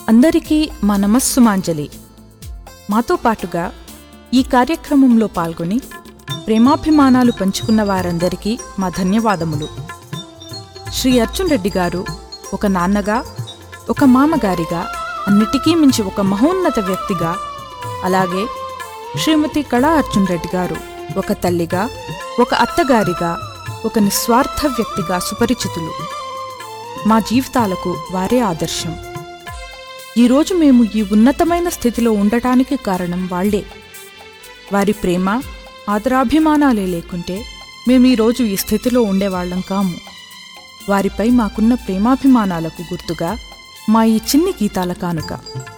అందరికీ మా నమస్సుమాంజలి మాతో పాటుగా ఈ కార్యక్రమంలో పాల్గొని ప్రేమాభిమానాలు పంచుకున్న వారందరికీ మా ధన్యవాదములు శ్రీ అర్జున్ రెడ్డి గారు ఒక నాన్నగా ఒక మామగారిగా అన్నిటికీ మించి ఒక మహోన్నత వ్యక్తిగా అలాగే శ్రీమతి కళా అర్జున్ రెడ్డి గారు ఒక తల్లిగా ఒక అత్తగారిగా ఒక నిస్వార్థ వ్యక్తిగా సుపరిచితులు మా జీవితాలకు వారే ఆదర్శం ఈరోజు మేము ఈ ఉన్నతమైన స్థితిలో ఉండటానికి కారణం వాళ్లే వారి ప్రేమ ఆదరాభిమానాలే లేకుంటే మేము ఈరోజు ఈ స్థితిలో ఉండేవాళ్ళం కాము వారిపై మాకున్న ప్రేమాభిమానాలకు గుర్తుగా మా ఈ చిన్ని గీతాల కానుక